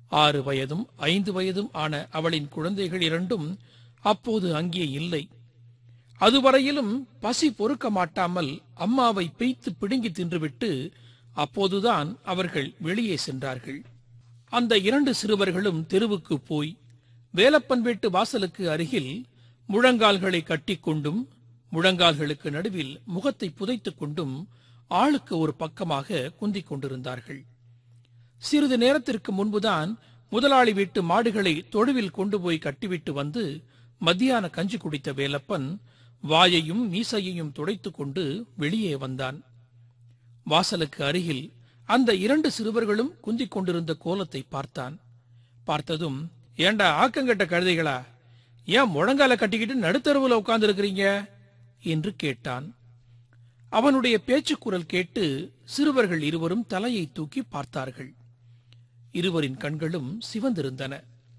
ஆறு வயதும் ஐந்து வயதும் ஆன அவளின் குழந்தைகள் இரண்டும் அப்போது அங்கே இல்லை அதுவரையிலும் பசி பொறுக்க மாட்டாமல் அம்மாவை பெய்த்து பிடுங்கி தின்றுவிட்டு அப்போதுதான் அவர்கள் வெளியே சென்றார்கள் அந்த இரண்டு சிறுவர்களும் தெருவுக்கு போய் வேலப்பன் வீட்டு வாசலுக்கு அருகில் முழங்கால்களை கட்டிக்கொண்டும் முழங்கால்களுக்கு நடுவில் முகத்தை புதைத்துக் கொண்டும் ஆளுக்கு ஒரு பக்கமாக குந்திக் கொண்டிருந்தார்கள் சிறிது நேரத்திற்கு முன்புதான் முதலாளி வீட்டு மாடுகளை தொழுவில் கொண்டு போய் கட்டிவிட்டு வந்து மத்தியான கஞ்சி குடித்த வேலப்பன் வாயையும் மீசையையும் துடைத்துக் கொண்டு வெளியே வந்தான் வாசலுக்கு அருகில் அந்த இரண்டு சிறுவர்களும் குந்திக் கொண்டிருந்த கோலத்தை பார்த்தான் பார்த்ததும் ஏண்டா ஆக்கங்கட்ட கழுதைகளா ஏன் முழங்கால கட்டிக்கிட்டு நடுத்தருவுல உட்கார்ந்து இருக்கிறீங்க என்று கேட்டான் அவனுடைய பேச்சுக்குரல் கேட்டு சிறுவர்கள் இருவரும் தலையை தூக்கி பார்த்தார்கள் இருவரின் கண்களும் சிவந்திருந்தன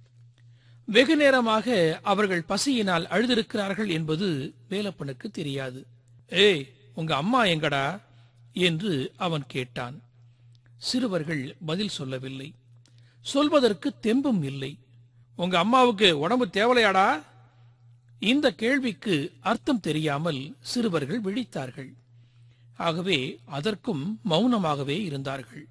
வெகு நேரமாக அவர்கள் பசியினால் அழுதிருக்கிறார்கள் என்பது வேலப்பனுக்கு தெரியாது ஏய் உங்க அம்மா எங்கடா என்று அவன் கேட்டான் சிறுவர்கள் பதில் சொல்லவில்லை சொல்வதற்கு தெம்பும் இல்லை உங்க அம்மாவுக்கு உடம்பு தேவலையாடா இந்த கேள்விக்கு அர்த்தம் தெரியாமல் சிறுவர்கள் விழித்தார்கள் ஆகவே அதற்கும் மௌனமாகவே இருந்தார்கள்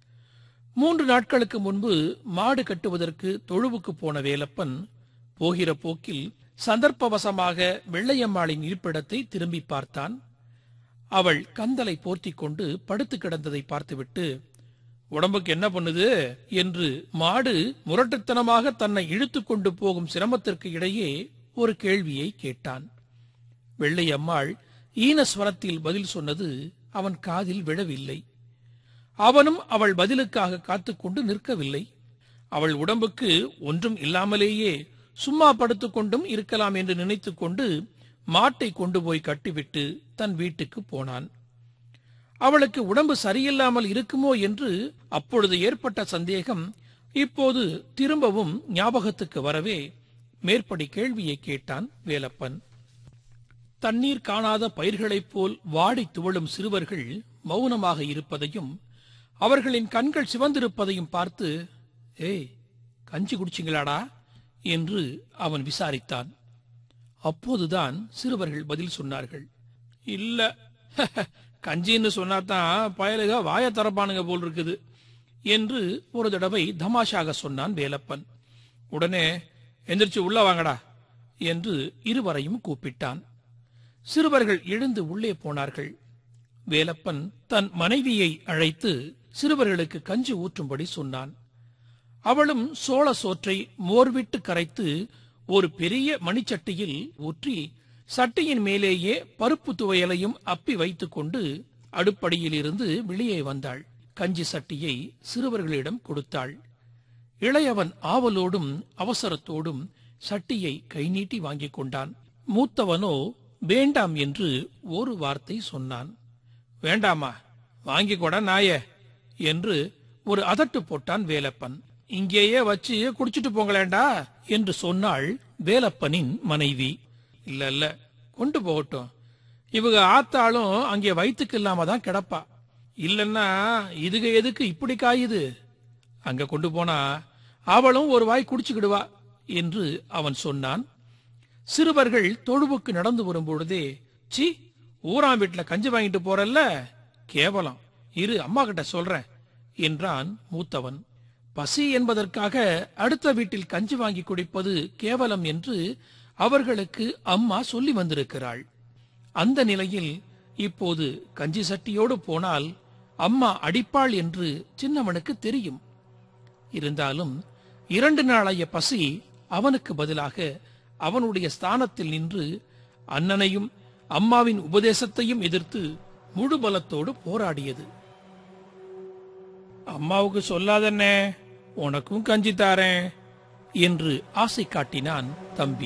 மூன்று நாட்களுக்கு முன்பு மாடு கட்டுவதற்கு தொழுவுக்கு போன வேலப்பன் போகிற போக்கில் சந்தர்ப்பவசமாக வெள்ளையம்மாளின் இருப்பிடத்தை திரும்பி பார்த்தான் அவள் கந்தலை போர்த்திக் கொண்டு படுத்து கிடந்ததை பார்த்துவிட்டு உடம்புக்கு என்ன பண்ணுது என்று மாடு முரட்டுத்தனமாக தன்னை இழுத்துக் கொண்டு போகும் சிரமத்திற்கு இடையே ஒரு கேள்வியை கேட்டான் வெள்ளையம்மாள் ஈனஸ்வரத்தில் பதில் சொன்னது அவன் காதில் விழவில்லை அவனும் அவள் பதிலுக்காக காத்துக்கொண்டு நிற்கவில்லை அவள் உடம்புக்கு ஒன்றும் இல்லாமலேயே சும்மா படுத்துக்கொண்டும் இருக்கலாம் என்று நினைத்துக்கொண்டு மாட்டை கொண்டு போய் கட்டிவிட்டு தன் வீட்டுக்கு போனான் அவளுக்கு உடம்பு சரியில்லாமல் இருக்குமோ என்று அப்பொழுது ஏற்பட்ட சந்தேகம் இப்போது திரும்பவும் ஞாபகத்துக்கு வரவே மேற்படி கேள்வியை கேட்டான் வேலப்பன் தண்ணீர் காணாத பயிர்களைப் போல் வாடி துவளும் சிறுவர்கள் மௌனமாக இருப்பதையும் அவர்களின் கண்கள் சிவந்திருப்பதையும் பார்த்து ஏய் கஞ்சி குடிச்சிங்களாடா என்று அவன் விசாரித்தான் அப்போதுதான் சிறுவர்கள் பதில் சொன்னார்கள் இல்ல கஞ்சின்னு சொன்னாதான் பயலுக வாய தரப்பானுங்க போல் இருக்குது என்று ஒரு தடவை தமாஷாக சொன்னான் வேலப்பன் உடனே எந்திரிச்சு உள்ள வாங்கடா என்று இருவரையும் கூப்பிட்டான் சிறுவர்கள் எழுந்து உள்ளே போனார்கள் வேலப்பன் தன் மனைவியை அழைத்து சிறுவர்களுக்கு கஞ்சி ஊற்றும்படி சொன்னான் அவளும் சோள சோற்றை மோர்விட்டு கரைத்து ஒரு பெரிய மணிச்சட்டியில் ஊற்றி சட்டியின் மேலேயே பருப்பு துவையலையும் அப்பி வைத்துக்கொண்டு அடுப்படியில் இருந்து வெளியே வந்தாள் கஞ்சி சட்டியை சிறுவர்களிடம் கொடுத்தாள் இளையவன் ஆவலோடும் அவசரத்தோடும் சட்டியை கை நீட்டி வாங்கிக் கொண்டான் மூத்தவனோ வேண்டாம் என்று ஒரு வார்த்தை சொன்னான் வேண்டாமா வாங்கி கொட நாயே என்று ஒரு அதட்டு போட்டான் வேலப்பன் இங்கேயே வச்சு குடிச்சிட்டு போங்களேண்டா என்று சொன்னாள் வேலப்பனின் மனைவி இல்ல இல்ல கொண்டு போகட்டும் இவங்க ஆத்தாளும் அங்கே வயிற்றுக்கு இல்லாம தான் கிடப்பா இல்லன்னா இதுக எதுக்கு இப்படி காயுது அங்க கொண்டு போனா அவளும் ஒரு வாய் குடிச்சுக்கிடுவா என்று அவன் சொன்னான் சிறுவர்கள் தொழுவுக்கு நடந்து வரும்பொழுதே சி ஊராம் வீட்டுல கஞ்சி வாங்கிட்டு போறல்ல கேவலம் இரு அம்மா கிட்ட சொல்றேன் என்றான் மூத்தவன் பசி என்பதற்காக அடுத்த வீட்டில் கஞ்சி வாங்கி குடிப்பது கேவலம் என்று அவர்களுக்கு அம்மா சொல்லி வந்திருக்கிறாள் அந்த நிலையில் இப்போது கஞ்சி சட்டியோடு போனால் அம்மா அடிப்பாள் என்று சின்னவனுக்கு தெரியும் இருந்தாலும் இரண்டு நாளைய பசி அவனுக்கு பதிலாக அவனுடைய ஸ்தானத்தில் நின்று அண்ணனையும் அம்மாவின் உபதேசத்தையும் எதிர்த்து முழு பலத்தோடு போராடியது அம்மாவுக்கு சொல்லாதண்ணே உனக்கும் கஞ்சி தாரேன் என்று ஆசை காட்டினான் தம்பி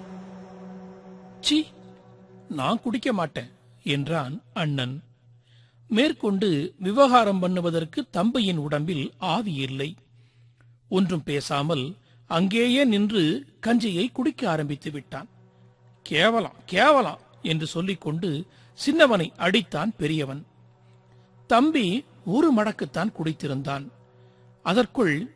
சி நான் குடிக்க மாட்டேன் என்றான் அண்ணன் மேற்கொண்டு விவகாரம் பண்ணுவதற்கு தம்பியின் உடம்பில் ஆவி இல்லை ஒன்றும் பேசாமல் அங்கேயே நின்று கஞ்சியை குடிக்க ஆரம்பித்து விட்டான் கேவலம் கேவலம் என்று சொல்லிக்கொண்டு சின்னவனை அடித்தான் பெரியவன் தம்பி ஒரு மடக்குத்தான் குடித்திருந்தான் அதற்குள்